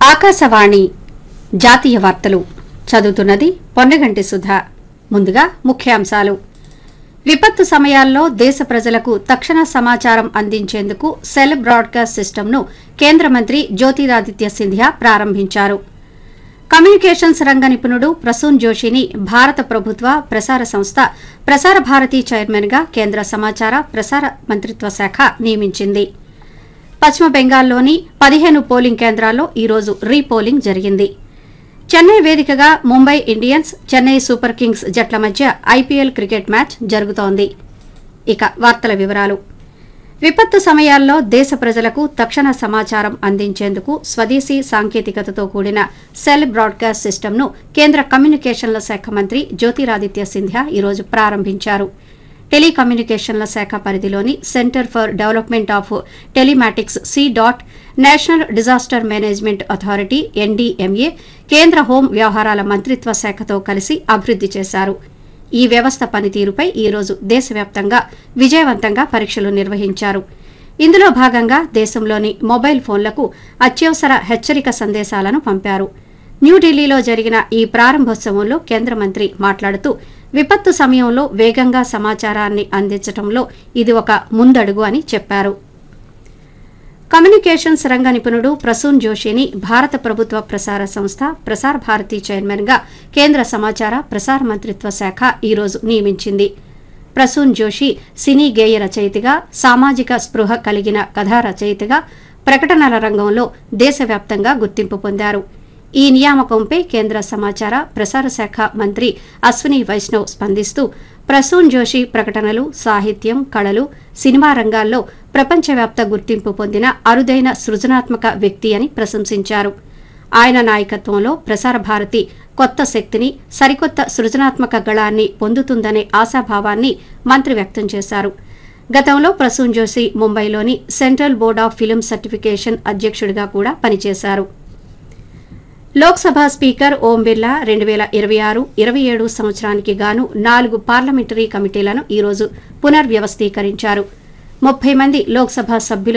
ఆకాశవాణి జాతీయ వార్తలు చదువుతున్నది పొన్నగంటి సుధా ముందుగా ముఖ్యాంశాలు విపత్తు సమయాల్లో దేశ ప్రజలకు తక్షణ సమాచారం అందించేందుకు సెల్ బ్రాడ్కాస్ట్ సిస్టమ్ను కేంద్ర మంత్రి జ్యోతిరాదిత్య సింధియా ప్రారంభించారు కమ్యూనికేషన్స్ రంగ నిపుణుడు ప్రసూన్ జోషిని భారత ప్రభుత్వ ప్రసార సంస్థ ప్రసార భారతి చైర్మన్గా కేంద్ర సమాచార ప్రసార మంత్రిత్వ శాఖ నియమించింది పశ్చిమ బెంగాల్లోని పదిహేను పోలింగ్ కేంద్రాల్లో ఈరోజు రీపోలింగ్ జరిగింది చెన్నై వేదికగా Mumbai Indians Chennai super kings జట్ల మధ్య ఐపీఎల్ క్రికెట్ మ్యాచ్ జరుగుతోంది ఇక వార్తల వివరాలు విపత్తు సమయాల్లో దేశ ప్రజలకు తక్షణ సమాచారం అందించేందుకు స్వదేశీ సాంకేతికతతో కూడిన సెల్ బ్రాడ్కాస్ట్ సిస్టమ్ను కేంద్ర కమ్యూనికేషన్ల శాఖ మంత్రి జ్యోతిరాదిత్య సింధ్యా ఈరోజు ప్రారంభించారు టెలికమ్యూనికేషన్ల శాఖ పరిధిలోని centre for development of telematics C dot national disaster management authority N D M A కేంద్ర హోం వ్యవహారాల మంత్రిత్వ శాఖతో కలిసి అభివృద్ది చేశారు ఈ వ్యవస్థ పనితీరుపై ఈరోజు దేశవ్యాప్తంగా విజయవంతంగా పరీక్షలు నిర్వహించారు ఇందులో భాగంగా దేశంలోని మొబైల్ ఫోన్లకు అత్యవసర హెచ్చరిక సందేశాలను పంపారు న్యూఢిల్లీలో జరిగిన ఈ ప్రారంభోత్సవంలో కేంద్ర మంత్రి మాట్లాడుతూ విపత్తు సమయంలో వేగంగా సమాచారాన్ని అందించడంలో ఇది ఒక ముందడుగు అని చెప్పారు కమ్యూనికేషన్స్ రంగ నిపుణుడు ప్రసూన్ జోషిని భారత ప్రభుత్వ ప్రసార సంస్థ ప్రసార భారతి చైర్మన్గా కేంద్ర సమాచార ప్రసార మంత్రిత్వ శాఖ ఈరోజు నియమించింది ప్రసూన్ జోషి సినీ గేయ రచయితగా సామాజిక స్పృహ కలిగిన కథా రచయితగా ప్రకటనల రంగంలో దేశవ్యాప్తంగా గుర్తింపు పొందారు ఈ నియామకంపై కేంద్ర సమాచార ప్రసార శాఖ మంత్రి అశ్విని వైష్ణవ్ స్పందిస్తూ ప్రసూన్ జోషి ప్రకటనలు సాహిత్యం కళలు సినిమా రంగాల్లో ప్రపంచవ్యాప్త గుర్తింపు పొందిన అరుదైన సృజనాత్మక వ్యక్తి అని ప్రశంసించారు ఆయన నాయకత్వంలో ప్రసార భారతి కొత్త శక్తిని సరికొత్త సృజనాత్మక గళాన్ని పొందుతుందనే ఆశాభావాన్ని మంత్రి వ్యక్తం చేశారు గతంలో ప్రసూన్ జోషి ముంబైలోని central board of film certification అధ్యక్షుడిగా కూడా పనిచేశారు లోక్సభ స్పీకర్ ఓం బిర్లా రెండు వేల ఇరవై ఆరు ఇరవై ఏడు సంవత్సరానికి గాను నాలుగు పార్లమెంటరీ కమిటీలను ఈరోజు పునర్వ్యవస్థీకరించారు ముప్పై మంది లోక్సభ సభ్యులు